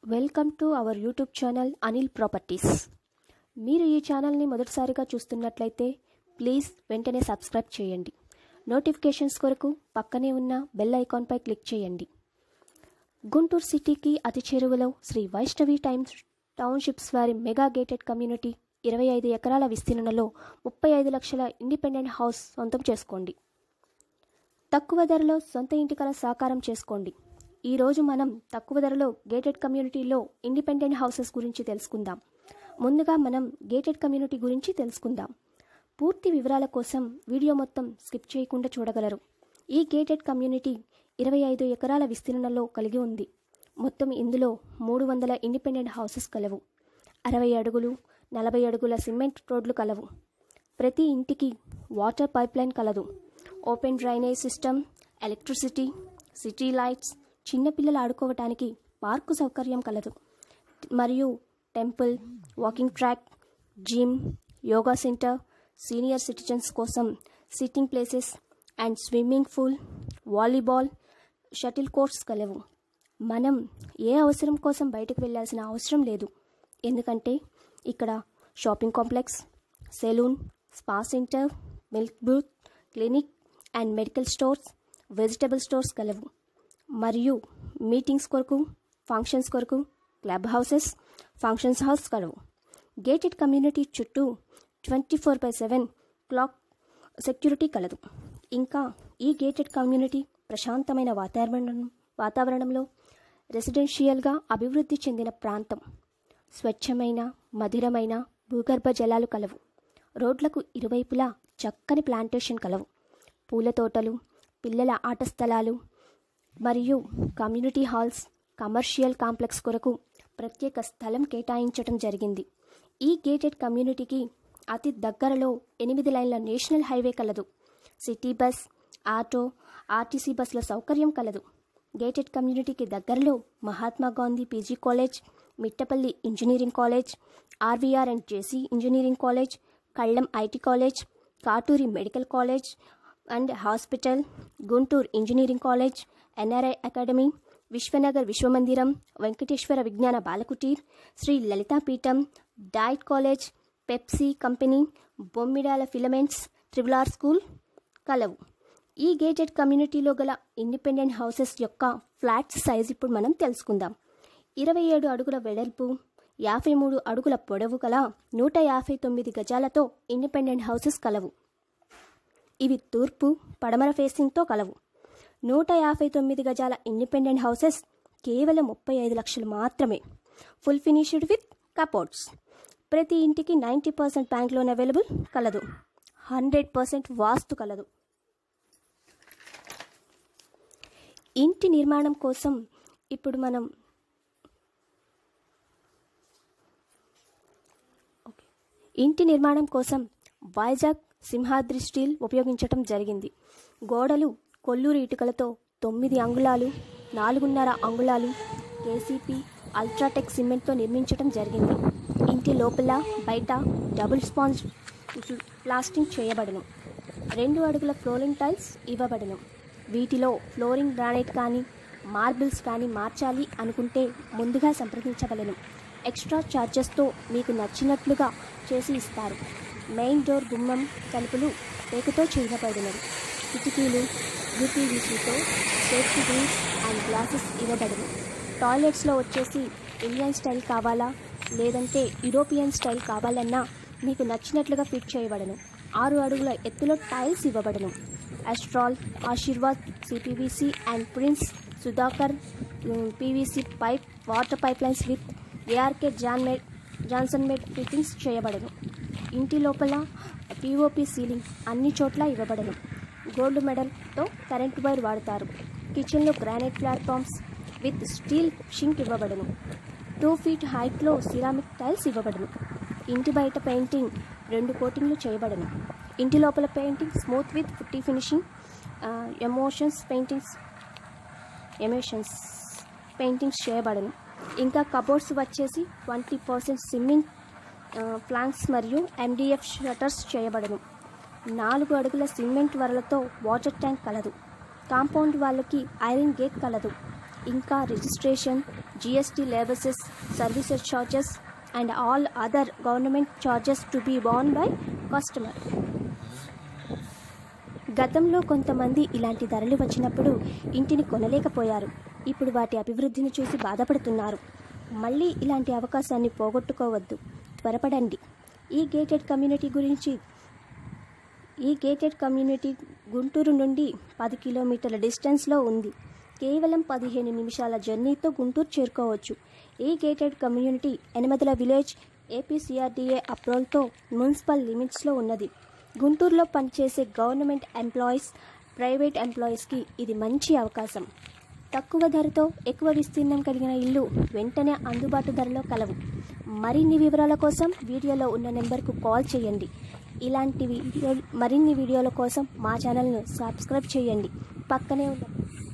Welcome to our YouTube channel Anil properties మీరు ఈ ఛానల్ని మొదటిసారిగా చూస్తున్నట్లయితే ప్లీజ్ వెంటనే సబ్స్క్రైబ్ చేయండి నోటిఫికేషన్స్ కొరకు పక్కనే ఉన్న బెల్ ఐకాన్పై క్లిక్ చేయండి గుంటూరు సిటీకి అతి చేరువలో శ్రీ వైష్ణవి టైమ్స్ టౌన్షిప్స్ వారి మెగా గేటెడ్ కమ్యూనిటీ ఇరవై ఐదు ఎకరాల విస్తీర్ణంలో ముప్పై ఐదు లక్షల ఇండిపెండెంట్ హౌస్ సొంతం చేసుకోండి తక్కువ ధరలో సొంత ఇంటి కల సాకారం చేసుకోండి ఈరోజు మనం తక్కువ ధరలో గేటెడ్ కమ్యూనిటీలో ఇండిపెండెంట్ హౌసెస్ గురించి తెలుసుకుందాం ముందుగా మనం గేటెడ్ కమ్యూనిటీ గురించి తెలుసుకుందాం పూర్తి వివరాల కోసం వీడియో మొత్తం స్కిప్ చేయకుండా చూడగలరు ఈ గేటెడ్ కమ్యూనిటీ ఇరవై ఐదు ఎకరాల విస్తీర్ణంలో కలిగి ఉంది మొత్తం ఇందులో మూడు వందల ఇండిపెండెంట్ హౌసెస్ కలవు అరవై అడుగులు నలభై అడుగుల సిమెంట్ రోడ్లు కలవు ప్రతి ఇంటికి వాటర్ పైప్లైన్ కలదు open drainage system electricity city lights చిన్నపిల్లలు ఆడుకోవటానికి పార్కు సౌకర్యం కలదు మరియు temple walking track gym yoga centre senior citizens కోసం sitting places and swimming pool volleyball shuttle courts కలవు మనం ఏ అవసరం కోసం బయటకు వెళ్ళాల్సిన అవసరం లేదు ఎందుకంటే ఇక్కడ shopping complex salon spa centre milk booth clinic and medical stores vegetable stores కలవు మరియు మీటింగ్స్ కొరకు ఫంక్షన్స్ కొరకు క్లబ్ హౌసెస్ ఫంక్షన్స్ హౌస్ కలవు గేటెడ్ కమ్యూనిటీ చుట్టూ twenty four by seven clock security కలదు ఇంకా ఈ గేటెడ్ కమ్యూనిటీ ప్రశాంతమైన వాతావరణం వాతావరణంలో రెసిడెన్షియల్గా అభివృద్ధి చెందిన ప్రాంతం స్వచ్ఛమైన మధురమైన భూగర్భ జలాలు కలవు రోడ్లకు ఇరువైపులా చక్కని ప్లాంటేషన్ కలవు పూల తోటలు పిల్లల ఆట స్థలాలు మరియు కమ్యూనిటీ హాల్స్ కమర్షియల్ కాంప్లెక్స్ కొరకు ప్రత్యేక స్థలం కేటాయించడం జరిగింది ఈ గేటెడ్ కమ్యూనిటీకి అతి దగ్గరలో ఎనిమిది లైన్ల నేషనల్ హైవే కలదు సిటీ బస్ ఆటో ఆర్టీసీ బస్సుల సౌకర్యం కలదు గేటెడ్ కమ్యూనిటీకి దగ్గరలో Mahatma Gandhi PG college Mittapalli engineering college RVR and JC engineering college Kallam IT college Katuri medical college and hospital Guntur engineering college NRI academy Vishwanagar Vishwamandiram Venkateswara Vignana Balakuteer Sri Lalithapeetham DIET college Pepsi company Bommidala filaments triple R school కలవు ఈ gated కమ్యూనిటీలో గల ఇండిపెండెంట్ హౌసెస్ యొక్క ఫ్లాట్స్ సైజ్ ఇప్పుడు మనం తెలుసుకుందాం ఇరవై ఏడు అడుగుల వెడల్పు యాభై మూడు అడుగుల పొడవు గల నూట యాభై తొమ్మిది గజాలతో ఇండిపెండెంట్ హౌసెస్ కలవు ఇవి తూర్పు పడమర ఫేసింగ్తో కలవు నూట యాభై తొమ్మిది గజాల ఇండిపెండెంట్ హౌసెస్ కేవలం ముప్పై ఐదు లక్షలు మాత్రమే ఫుల్ ఫినిష్డ్ విత్ కపౌట్స్ ప్రతి ఇంటికి ninety percent bank loan available కలదు హండ్రెడ్ పర్సెంట్ వాస్తు కలదు ఇంటి నిర్మాణం కోసం ఇప్పుడు మనం ఓకే. ఇంటి నిర్మాణం కోసం వైజాగ్ సింహాద్రి స్టీల్ ఉపయోగించటం జరిగింది గోడలు కొల్లూరు ఇటుకలతో తొమ్మిది అంగుళాలు నాలుగున్నర అంగుళాలు కేసీపీ అల్ట్రాటెక్ సిమెంట్తో నిర్మించటం జరిగింది ఇంటి లోపల బయట డబుల్ స్పాంజ్ ప్లాస్టింగ్ చేయబడను రెండు అడుగుల ఫ్లోరింగ్ టైల్స్ ఇవ్వబడను వీటిలో ఫ్లోరింగ్ గ్రానైట్ కానీ మార్బుల్స్ కానీ మార్చాలి అనుకుంటే ముందుగా సంప్రదించగలను ఎక్స్ట్రా ఛార్జెస్తో మీకు నచ్చినట్లుగా చేసి ఇస్తారు మెయిన్ డోర్ గుమ్మం తలుపులు రేకుతో చేయబడినవి కిటికీలు యూపీవీసీతో సేఫ్టీ గ్రిల్స్ అండ్ గ్లాసెస్ ఇవ్వబడను టాయిలెట్స్లో వచ్చేసి ఇండియన్ స్టైల్ కావాలా లేదంటే యూరోపియన్ స్టైల్ కావాలన్నా మీకు నచ్చినట్లుగా ఫిట్ చేయబడను ఆరు అడుగుల ఎత్తులో టైల్స్ ఇవ్వబడను Astral Ashirvad CPVC and Prince Sudhakar PVC pipe water pipe lines with ARK John made Johnson made fittings చేయబడను ఇంటి లోపల పిఓపి సీలింగ్ అన్ని చోట్ల ఇవ్వబడను గోల్డ్ మెడల్తో కరెంట్ వైర్ వాడతారు కిచెన్లో granite platforms with steel sink ఇవ్వబడను టూ ఫీట్ హైట్లో సిరామిక్ టైల్స్ ఇవ్వబడను ఇంటి బయట పెయింటింగ్ రెండు కోటింగ్లు చేయబడను ఇంటి లోపల painting smooth with putty finishing emotions paintings emotions paintings చేయబడను ఇంకా కబోర్డ్స్ వచ్చేసి ట్వంటీ పర్సెంట్ స్విమ్మింగ్ ప్లాంక్స్ మరియు ఎండిఎఫ్ షటర్స్ చేయబడను నాలుగు అడుగుల సిమెంట్ వరలతో వాటర్ ట్యాంక్ కలదు కాంపౌండ్ వాళ్ళకి ఐరన్ గేట్ కలదు ఇంకా registration GST labour cess services charges and all other government charges to be borne by customer గతంలో కొంతమంది ఇలాంటి ధరలు వచ్చినప్పుడు ఇంటిని కొనలేకపోయారు ఇప్పుడు వాటి అభివృద్ధిని చూసి బాధపడుతున్నారు మళ్ళీ ఇలాంటి అవకాశాన్ని పోగొట్టుకోవద్దు త్వరపడండి ఈ గేటెడ్ కమ్యూనిటీ గురించి ఈ గేటెడ్ కమ్యూనిటీ గుంటూరు నుండి పది కిలోమీటర్ల డిస్టెన్స్లో ఉంది కేవలం పదిహేను నిమిషాల జర్నీతో గుంటూరు చేరుకోవచ్చు ఈ గేటెడ్ కమ్యూనిటీ ఎనిమిదల విలేజ్ ఏపీసీఆర్డీఏ అప్రోల్తో మున్సిపల్ లిమిట్స్లో ఉన్నది గుంటూరులో పనిచేసే గవర్నమెంట్ ఎంప్లాయీస్ ప్రైవేట్ ఎంప్లాయీస్కి ఇది మంచి అవకాశం తక్కువ ధరతో ఎక్కువ విస్తీర్ణం కలిగిన ఇల్లు వెంటనే అందుబాటు ధరలో కలవు మరిన్ని వివరాల కోసం వీడియోలో ఉన్న నెంబర్కు కాల్ చేయండి ఇలాంటి వీడియో మరిన్ని వీడియోల కోసం మా ఛానల్ను సబ్స్క్రైబ్ చేయండి పక్కనే ఉన్న